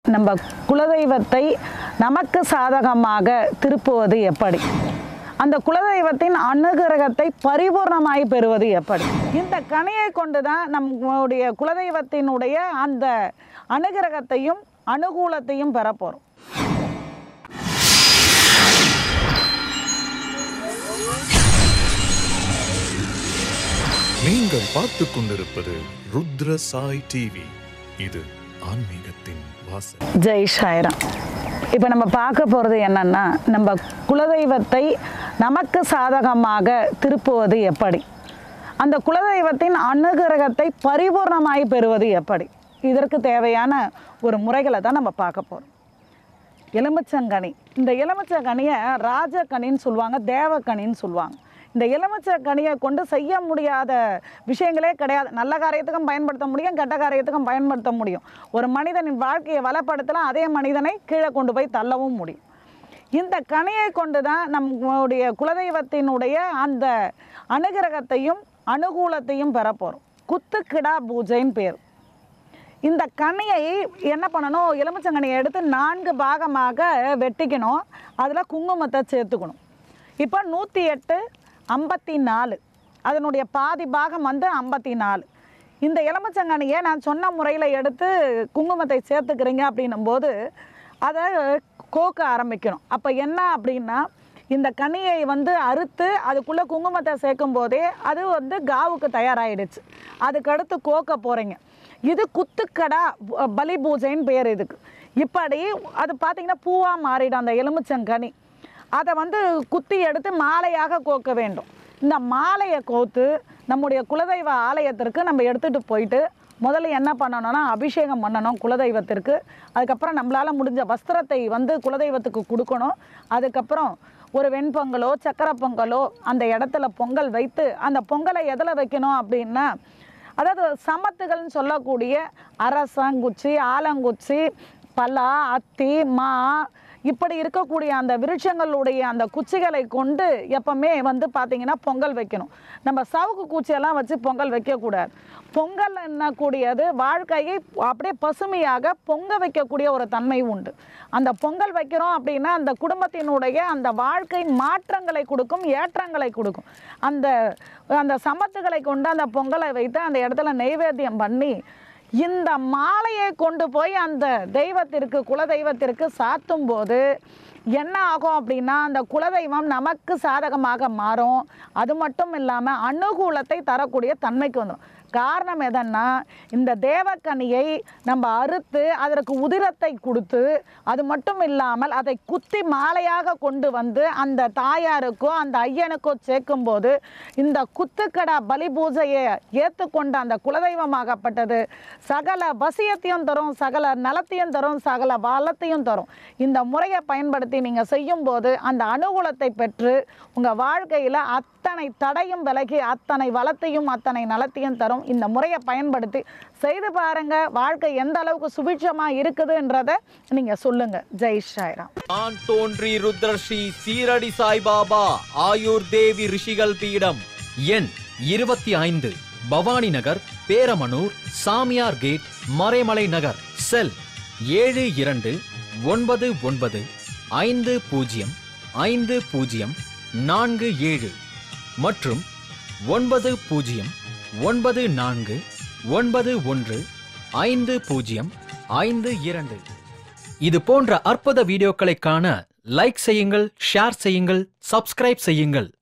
நம்ம குலதெய்வத்தை நமக்கு சாதகமாக திருப்புவது எப்படி அந்த குலதெய்வத்தின் அனுகிரகத்தை பரிபூர்ணமாய் பெறுவது எப்படி இந்த கனியை கொண்டு தான் நம்முடைய குலதெய்வத்தினுடைய அந்த அனுகிரகத்தையும் அனுகூலத்தையும் பெற போகிறோம் நீங்கள் பார்த்துக் கொண்டிருப்பது ருத்ர சாய் டிவி இது ஆன்மீகத்தின் வாசல் ஜெய் ஷாய்ராம் இப்போ நம்ம பார்க்க போகிறது என்னன்னா நம்ம குலதெய்வத்தை நமக்கு சாதகமாக திருப்புவது எப்படி அந்த குலதெய்வத்தின் அனுகிரகத்தை பரிபூர்ணமாய் பெறுவது எப்படி இதற்கு தேவையான ஒரு முறைகளை தான் நம்ம பார்க்க போகிறோம் எலுமிச்சங்கனி இந்த எலுமிச்சங்கனியை ராஜகனின்னு சொல்லுவாங்க தேவக்கனின்னு சொல்லுவாங்க இந்த எலுமிச்சக்கனியை கொண்டு செய்ய முடியாத விஷயங்களே கிடையாது நல்ல காரியத்துக்கும் பயன்படுத்த முடியும் கெட்ட காரியத்துக்கும் பயன்படுத்த முடியும் ஒரு மனிதனின் வாழ்க்கையை வளப்படுத்தலாம் அதே மனிதனை கீழே கொண்டு போய் தள்ளவும் முடியும் இந்த கனியை கொண்டு தான் நம்முடைய குலதெய்வத்தினுடைய அந்த அனுகிரகத்தையும் அனுகூலத்தையும் பெற போகிறோம் குத்துக்கிடா பூஜைன்னு பேர் இந்த கனியை என்ன பண்ணணும் எலுமிச்சங்கனியை எடுத்து நான்கு பாகமாக வெட்டிக்கணும் அதில் குங்குமத்தை சேர்த்துக்கணும் இப்போ நூற்றி எட்டு ஐம்பத்தி நாலு அதனுடைய பாதி பாகம் வந்து ஐம்பத்தி நாலு இந்த எலுமிச்சங்கனியை நான் சொன்ன முறையில் எடுத்து குங்குமத்தை சேர்த்துக்கிறீங்க அப்படின்னும் போது அதை கோக்க ஆரம்பிக்கணும் அப்போ என்ன அப்படின்னா இந்த கனியை வந்து அறுத்து அதுக்குள்ளே குங்குமத்தை சேர்க்கும் போதே அது வந்து காவுக்கு தயாராகிடுச்சு அதுக்கடுத்து கோக்க போகிறீங்க இது குத்துக்கடா ப- பலி பூஜைன்னு பேர் இதுக்கு இப்படி அது பார்த்தீங்கன்னா பூவாக மாறிடும் அந்த எலுமிச்சங்கனி அதை வந்து குத்தி எடுத்து மாலையாக கோக்க வேண்டும் இந்த மாலையை கோத்து நம்முடைய குலதெய்வ ஆலயத்திற்கு நம்ம எடுத்துகிட்டு போயிட்டு முதல்ல என்ன பண்ணணும்னா அபிஷேகம் பண்ணணும் குலதெய்வத்திற்கு அதுக்கப்புறம் நம்மளால் முடிஞ்ச வஸ்திரத்தை வந்து குலதெய்வத்துக்கு கொடுக்கணும் அதுக்கப்புறம் ஒரு வெண்பொங்கலோ சக்கரை பொங்கலோ அந்த இடத்துல பொங்கல் வைத்து அந்த பொங்கலை எதில் வைக்கணும் அப்படின்னா அதாவது சமத்துகள்னு சொல்லக்கூடிய அரசங்குச்சி ஆலங்குச்சி பலா அத்தி மா இப்படி இருக்கக்கூடிய அந்த விருட்சங்களுடைய அந்த குச்சிகளை கொண்டு எப்பவுமே வந்து பார்த்தீங்கன்னா பொங்கல் வைக்கணும் நம்ம சவுக்கு குச்சியெல்லாம் வச்சு பொங்கல் வைக்கக்கூடாது பொங்கல் என்னக்கூடியது வாழ்க்கையை அப்படியே பசுமையாக பொங்க வைக்கக்கூடிய ஒரு தன்மை உண்டு அந்த பொங்கல் வைக்கிறோம் அப்படின்னா அந்த குடும்பத்தினுடைய அந்த வாழ்க்கை மாற்றங்களை கொடுக்கும் ஏற்றங்களை கொடுக்கும் அந்த அந்த சமத்துகளை கொண்டு அந்த பொங்கலை வைத்து அந்த இடத்துல நெய்வேத்தியம் பண்ணி இந்த மாலையை கொண்டு போய் அந்த தெய்வத்திற்கு குலதெய்வத்திற்கு சாத்தும் போது என்ன ஆகும் அப்படின்னா அந்த குலதெய்வம் நமக்கு சாதகமாக மாறும் அது மட்டும் இல்லாமல் அனுகூலத்தை தரக்கூடிய தன்மைக்கு வந்துடும் காரணம் எதன்னா இந்த தேவக்கனியை நம்ம அறுத்து அதற்கு உதிரத்தை கொடுத்து அது மட்டும் இல்லாமல் அதை குத்தி மாலையாக கொண்டு வந்து அந்த தாயாருக்கோ அந்த ஐயனுக்கோ சேர்க்கும்போது இந்த குத்துக்கடா பலி பூஜையை ஏற்றுக்கொண்ட அந்த குலதெய்வமாகப்பட்டது சகல வசியத்தையும் தரும் சகல நலத்தையும் தரும் சகல பலத்தையும் தரும் இந்த முறையை பயன்படுத்தி நீங்கள் செய்யும்போது அந்த அனுகூலத்தை பெற்று உங்கள் வாழ்க்கையில் அத்தனை தடையும் விலகி அத்தனை வளத்தையும் அத்தனை நலத்தையும் தரும் இந்த முறையை பயன்படுத்தி செய்து பாருங்க வாழ்க்கை எந்த அளவுக்கு சுபிட்சமா இருக்குதுன்றத நீங்க சொல்லுங்க ஜெய் ஷாய்ராம் நான் தோன்றி ருத்ரஸ்ரீ சீரடி சாய்பாபா ஆயுர் தேவி ரிஷிகள் பீடம் எண் இருபத்தி ஐந்து பவானி நகர் பேரமனூர் சாமியார் கேட் மறைமலை நகர் செல் ஏழு இரண்டு ஒன்பது ஒன்பது ஐந்து பூஜ்ஜியம் ஐந்து பூஜ்ஜியம் நான்கு ஏழு மற்றும் ஒன்பது பூஜ்ஜியம் ஒன்பது நான்கு ஒன்பது ஒன்று ஐந்து பூஜ்ஜியம் ஐந்து இரண்டு இது போன்ற அற்புத வீடியோக்களை காண லைக் செய்யுங்கள் ஷேர் செய்யுங்கள் சப்ஸ்கிரைப் செய்யுங்கள்